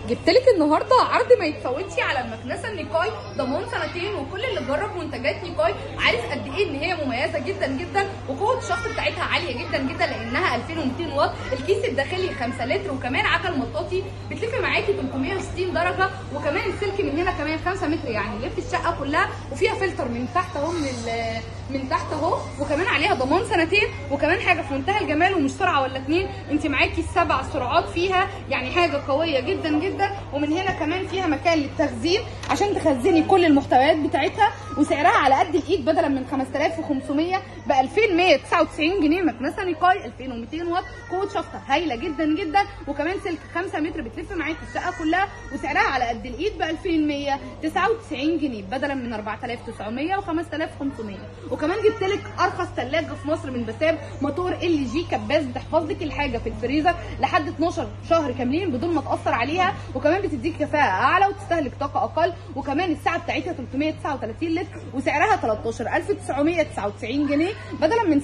جبت لك النهارده عرض ما يتفوتش على المكنسه النيكاي ضمان سنتين وكل اللي جرب منتجات نيكاي عارف قد ايه ان هي مميزه جدا جدا وقوه الشحط بتاعتها عاليه جدا جدا لانها 2200 واط الكيس الداخلي 5 لتر وكمان عجل مطاطي بتلف معاكي 360 درجه وكمان السلك من هنا كمان 5 متر يعني يلف الشقه كلها وفيها فلتر من تحت اهو من ال- من تحت اهو وكمان عليها ضمان سنتين وكمان حاجه في منتهى الجمال ومش سرعه ولا اتنين انت معاكي السبع سرعات فيها يعني حاجه قويه جدا جدا ومن هنا كمان فيها مكان للتخزين عشان تخزني كل المحتويات بتاعتها وسعرها على قد الايد بدلا من 5500 ب 2199 جنيه مكنسه نيكاي 2200 واط قوه شفطه هايله جدا جدا وكمان سلك 5 متر بتلف معاكي الشقه كلها وسعرها على قد الايد ب 2199 جنيه بدلا من 4900 و 5500 وكمان جبت لك ارخص ثلاجه في مصر من بسام موتور ال جي كباس بتحفظ لك الحاجه في الفريزر لحد 12 شهر كاملين بدون ما تاثر عليها وكمان بتديك كفاءه اعلى وتستهلك طاقه اقل وكمان الساعه بتاعتها 339 لتر وسعرها 13999 جنيه بدلا من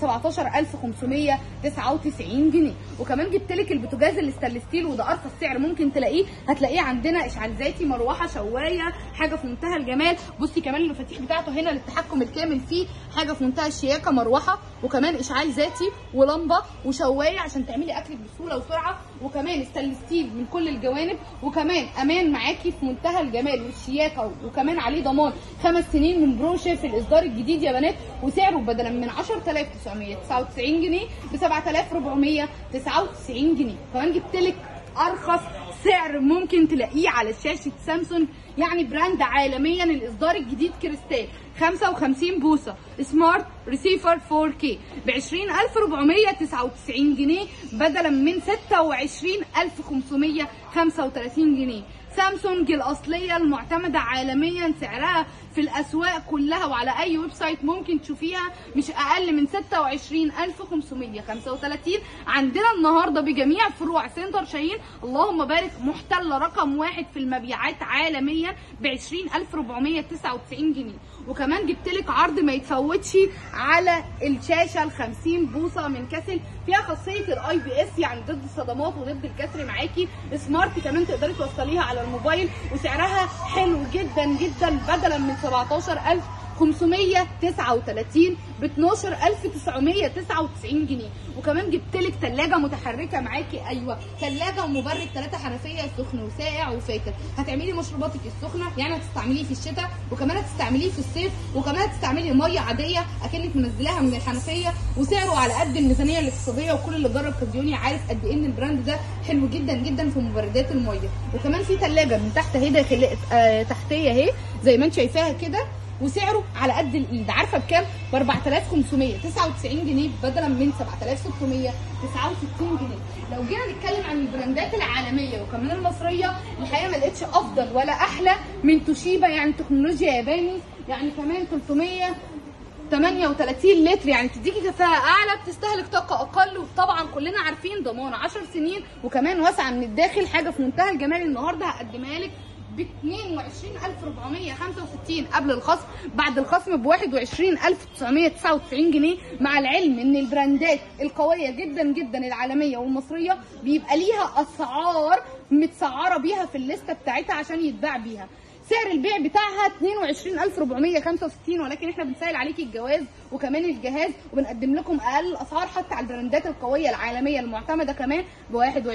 17599 جنيه وكمان جبت لك البوتاجاز الاستانلس ستيل وده ارخص سعر ممكن تلاقيه هتلاقيه عندنا اشعال ذاتي مروحه شوايه حاجه في منتهى الجمال بصي كمان المفاتيح بتاعته هنا للتحكم الكامل فيه حاجه في منتهى الشياكه مروحه وكمان اشعال ذاتي ولمبه وشوايه عشان تعملي اكلك بسهوله وسرعه وكمان ستانلس ستيل من كل الجوانب وكمان امان معاكي في منتهى الجمال والشياكه وكمان عليه ضمان خمس سنين من برو شيف الاصدار الجديد يا بنات وسعره بدلا من 10999 جنيه ب 7499 جنيه كمان جبت لك ارخص سعر ممكن تلاقيه على شاشه سامسونج يعني براند عالميا الاصدار الجديد كريستال 55 بوصه سمارت ريسيفر 4K ب 20499 جنيه بدلا من 26535 جنيه سامسونج الاصليه المعتمده عالميا سعرها في الاسواق كلها وعلى اي ويب سايت ممكن تشوفيها مش اقل من 26535 عندنا النهارده بجميع فروع سنتر شاهين اللهم بارك محتله رقم واحد في المبيعات عالميا ب 20499 جنيه وكمان جبت لك عرض ما يتفوتش على الشاشه ال 50 بوصه من كاسل فيها خاصيه الاي بي اس يعني ضد الصدمات وضد الكسر معاكي سمارت كمان تقدري توصليها على الموبايل وسعرها حلو جدا جدا بدلا من 17000 539 ب 12999 جنيه وكمان جبت لك ثلاجه متحركه معاكي ايوه ثلاجه ومبرد ثلاثه حنفيه سخن وساقع وفاتر هتعملي مشروباتك السخنه يعني هتستعمليه في الشتاء وكمان هتستعمليه في الصيف وكمان هتستعملي ميه عاديه اكنك منزلاها من الحنفيه وسعره على قد الميزانيه الاقتصاديه وكل اللي جرب كازيوني عارف قد ايه ان البراند ده حلو جدا جدا في مبردات الميه وكمان في ثلاجه من تحت اهي داخل آه تحتيه اهي زي ما انت شايفاها كده وسعره على قد الايد عارفه بكام؟ ب 4599 جنيه بدلا من 7669 جنيه لو جينا نتكلم عن البراندات العالميه وكمان المصريه الحقيقه ما لقيتش افضل ولا احلى من توشيبا يعني تكنولوجيا ياباني يعني كمان 300 38 لتر يعني تديكي كفاءة أعلى بتستهلك طاقة أقل وطبعا كلنا عارفين ضمان 10 سنين وكمان واسعة من الداخل حاجة في منتهى الجمال النهارده هقدمها لك ب 22465 قبل الخصم بعد الخصم ب 21999 جنيه مع العلم ان البراندات القويه جدا جدا العالميه والمصريه بيبقى ليها اسعار متسعره بيها في الليسته بتاعتها عشان يتباع بيها سعر البيع بتاعها 22465 ولكن احنا بنسهل عليكي الجواز وكمان الجهاز وبنقدم لكم اقل الاسعار حتى على البراندات القويه العالميه المعتمده كمان ب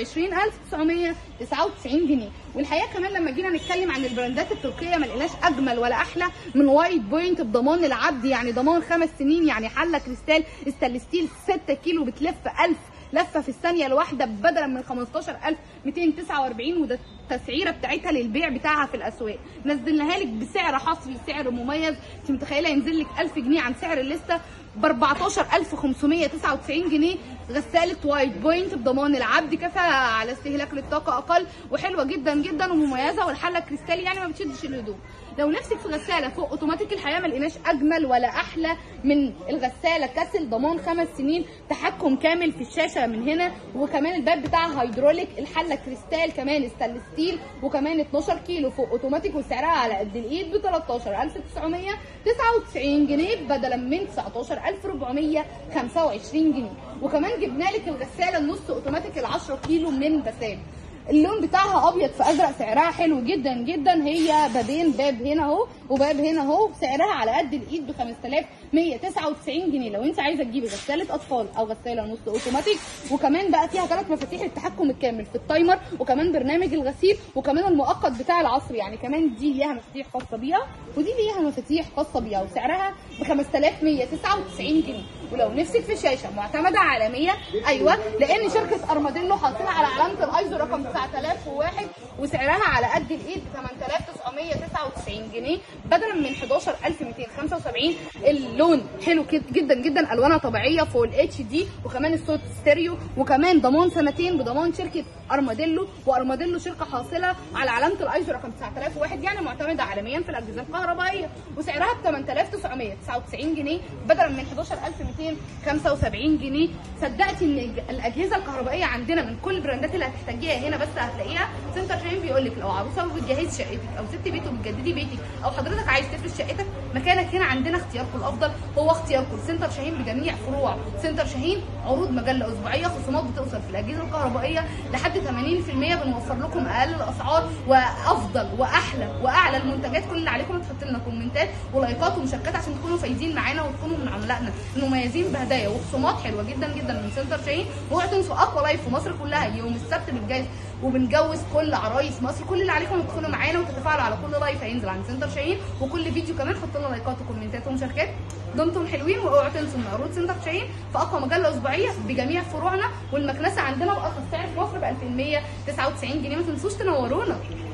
21999 جنيه والحقيقه كمان لما جينا نتكلم عن البراندات التركيه ما لقيناش اجمل ولا احلى من وايت بوينت بضمان العبد يعني ضمان خمس سنين يعني حله كريستال استانلس ستيل 6 كيلو بتلف 1000 لفه في الثانيه الواحده بدلا من 15249 وده التسعيره بتاعتها للبيع بتاعها في الاسواق نزلناها لك بسعر حصري سعر مميز انت متخيله ينزل لك 1000 جنيه عن سعر الليسته ب 14599 جنيه غساله وايت بوينت بضمان العبد كفاءه على استهلاك للطاقه اقل وحلوه جدا جدا ومميزه والحله كريستالي يعني ما بتشدش الهدوم لو نفسك في غساله فوق اوتوماتيك الحقيقه ما لقيناش اجمل ولا احلى من الغساله كاسل ضمان خمس سنين تحكم كامل في الشاشه من هنا وكمان الباب بتاعها هيدروليك الحله كريستال كمان ستانلس ستيل وكمان 12 كيلو فوق اوتوماتيك وسعرها على قد الايد ب 13999 جنيه بدلا من 19425 جنيه وكمان جبنا لك الغساله النص اوتوماتيك ال 10 كيلو من بسام اللون بتاعها ابيض في ازرق سعرها حلو جدا جدا هي بابين باب هنا اهو وباب هنا اهو سعرها على قد الايد ب 5199 جنيه لو انت عايزه تجيبي غساله اطفال او غساله نص اوتوماتيك وكمان بقى فيها ثلاث مفاتيح التحكم الكامل في التايمر وكمان برنامج الغسيل وكمان المؤقت بتاع العصر يعني كمان دي ليها مفاتيح خاصه بيها ودي ليها مفاتيح خاصه بيها وسعرها ب 5199 جنيه ولو نفسك في شاشه معتمده عالميا ايوه لان شركه ارماديلو حاطين على علامه الايزو رقم 9001 وسعرها على قد الايد ب 8999 جنيه بدلا من 11275 اللون حلو كد- جدا جدا الوانها طبيعيه فوق الاتش دي وكمان الصوت ستيريو وكمان ضمان سنتين بضمان شركه ارماديلو وارماديلو شركه حاصله على علامه الايزو رقم 9001 يعني معتمده عالميا في الاجهزه الكهربائيه وسعرها ب 8999 جنيه بدلا من 11275 جنيه صدقتي ان الج- الاجهزه الكهربائيه عندنا من كل البراندات اللي هتحتاجيها هنا بس هتلاقيها سنتر شاهين بيقول لك لو عروسه وبتجهزي شقتك او ست بيت وبتجددي بيتك او حضرتك عايز تفرش شقتك مكانك هنا عندنا اختياركم الافضل هو اختياركم سنتر شاهين بجميع فروع سنتر شاهين عروض مجله اسبوعيه خصومات بتوصل في الاجهزه الكهربائيه لحد 80% بنوفر لكم اقل الاسعار وافضل واحلى واعلى المنتجات كل اللي عليكم تحط لنا كومنتات ولايكات ومشاركات عشان تكونوا فايزين معانا وتكونوا من عملائنا المميزين بهدايا وخصومات حلوه جدا جدا من سنتر شاهين واوعوا تنسوا اقوى لايف في مصر كلها يوم السبت بنجهز وبنجوز كل عرايس مصر كل اللي عليكم تدخلوا معانا وتتفاعلوا على كل لايف هينزل عن سنتر شاهين وكل فيديو كمان حطوا لنا لايكات وكومنتات ومشاركات دمتم حلوين واوعوا تنسوا ان عروض سنتر شاهين في اقوى مجله اسبوعيه بجميع فروعنا والمكنسه عندنا بارخص سعر في مصر ب 2199 جنيه ما تنسوش تنورونا